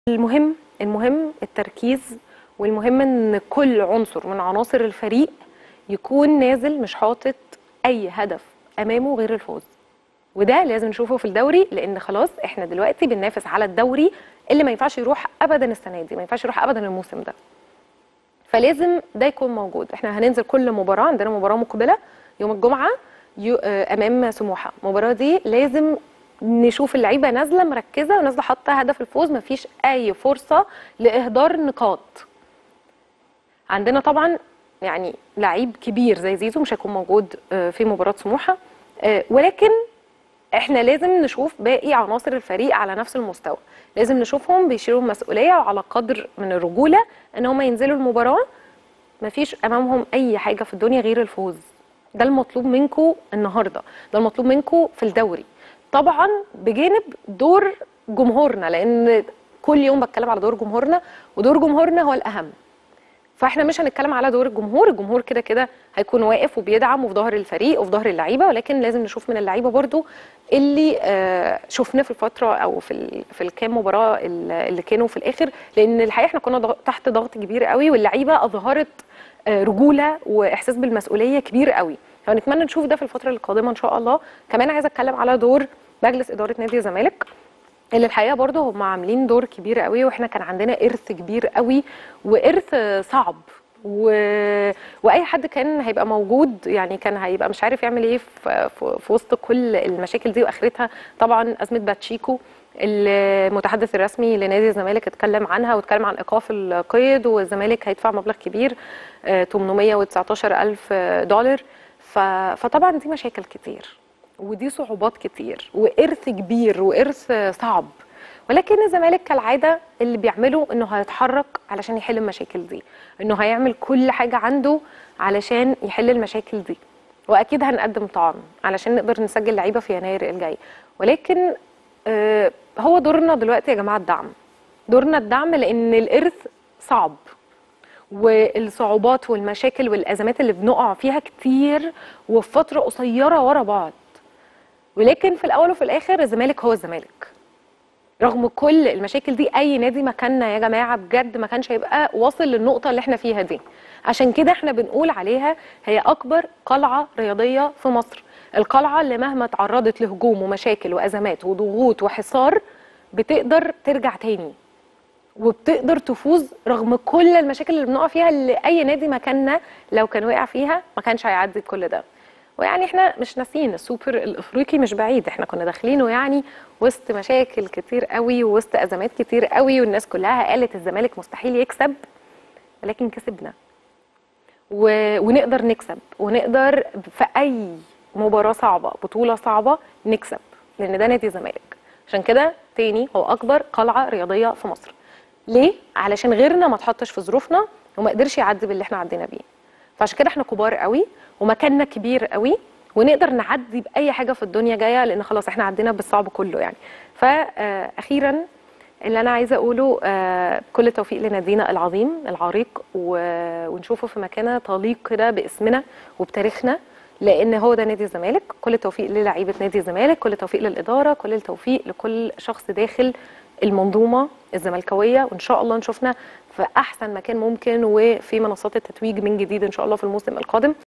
المهم المهم التركيز والمهم ان كل عنصر من عناصر الفريق يكون نازل مش حاطط اي هدف امامه غير الفوز وده لازم نشوفه في الدوري لان خلاص احنا دلوقتي بننافس على الدوري اللي ما ينفعش يروح ابدا السنه دي ما ينفعش يروح ابدا الموسم ده فلازم ده يكون موجود احنا هننزل كل مباراه عندنا مباراه مقبله يوم الجمعه يو آه، امام سموحه المباراه دي لازم نشوف اللعيبه نازله مركزه ونازله حاطه هدف الفوز مفيش اي فرصه لاهدار نقاط عندنا طبعا يعني لعيب كبير زي زيزو مش هيكون موجود آه، في مباراه سموحه آه، ولكن احنا لازم نشوف باقي عناصر الفريق على نفس المستوى لازم نشوفهم بيشيلوا مسؤوليه وعلى قدر من الرجوله ان هم ينزلوا المباراه مفيش امامهم اي حاجه في الدنيا غير الفوز ده المطلوب منكم النهارده ده المطلوب منكم في الدوري طبعا بجانب دور جمهورنا لان كل يوم بتكلم على دور جمهورنا ودور جمهورنا هو الاهم فاحنا مش هنتكلم على دور الجمهور الجمهور كده كده هيكون واقف وبيدعم وفي ظهر الفريق وفي ظهر اللعيبه ولكن لازم نشوف من اللعيبه برضو اللي آه، شفناه في الفتره او في ال- في الكام مباراه ال- اللي كانوا في الاخر لان الحقيقه احنا كنا ضغ- تحت ضغط كبير قوي واللعيبه اظهرت آه، رجوله واحساس بالمسؤوليه كبير قوي فنتمنى نشوف ده في الفتره القادمه ان شاء الله كمان عايزه اتكلم على دور مجلس اداره نادي الزمالك اللي الحقيقه برضه هم عاملين دور كبير قوي واحنا كان عندنا ارث كبير قوي وارث صعب و... واي حد كان هيبقى موجود يعني كان هيبقى مش عارف يعمل ايه في, في... في وسط كل المشاكل دي واخرتها طبعا ازمه باتشيكو المتحدث الرسمي لنادي الزمالك اتكلم عنها واتكلم عن ايقاف القيد والزمالك هيدفع مبلغ كبير آه، 819 الف دولار ف... فطبعا دي مشاكل كتير ودي صعوبات كتير وإرث كبير وإرث صعب ولكن الزمالك كالعادة اللي بيعمله إنه هيتحرك علشان يحل المشاكل دي إنه هيعمل كل حاجة عنده علشان يحل المشاكل دي وأكيد هنقدم طعم علشان نقدر نسجل لعيبة في يناير الجاي ولكن آه، هو دورنا دلوقتي يا جماعة الدعم دورنا الدعم لأن الإرث صعب والصعوبات والمشاكل والأزمات اللي بنقع فيها كتير وفي فترة قصيرة ورا بعض ولكن في الاول وفي الاخر الزمالك هو الزمالك رغم كل المشاكل دي اي نادي مكاننا يا جماعه بجد ما كانش هيبقى واصل للنقطه اللي احنا فيها دي عشان كده احنا بنقول عليها هي اكبر قلعه رياضيه في مصر القلعه اللي مهما تعرضت لهجوم ومشاكل وازمات وضغوط وحصار بتقدر ترجع تاني وبتقدر تفوز رغم كل المشاكل اللي بنقع فيها اللي اي نادي مكاننا لو كان وقع فيها ما كانش هيعدي بكل ده ويعني احنا مش ناسيين السوبر الافريقي مش بعيد احنا كنا داخلينه يعني وسط مشاكل كتير قوي ووسط ازمات كتير قوي والناس كلها قالت الزمالك مستحيل يكسب ولكن كسبنا و... ونقدر نكسب ونقدر في اي مباراه صعبه بطوله صعبه نكسب لان ده نادي الزمالك عشان كده تاني هو اكبر قلعه رياضيه في مصر ليه علشان غيرنا ما اتحطش في ظروفنا وما قدرش يعدي باللي احنا عدينا بيه فعشان كده احنا كبار قوي ومكاننا كبير قوي ونقدر نعدي باي حاجه في الدنيا جايه لان خلاص احنا عدينا بالصعب كله يعني فاخيرا اللي انا عايزه اقوله آه، كل التوفيق لنادينا العظيم العريق و- ونشوفه في مكانه تليق كده باسمنا وبتاريخنا لان هو ده نادي الزمالك كل التوفيق للعيبه نادي الزمالك كل التوفيق للاداره كل التوفيق لكل شخص داخل المنظومه الزملكاويه وان شاء الله نشوفنا في احسن مكان ممكن وفي منصات التتويج من جديد ان شاء الله في الموسم القادم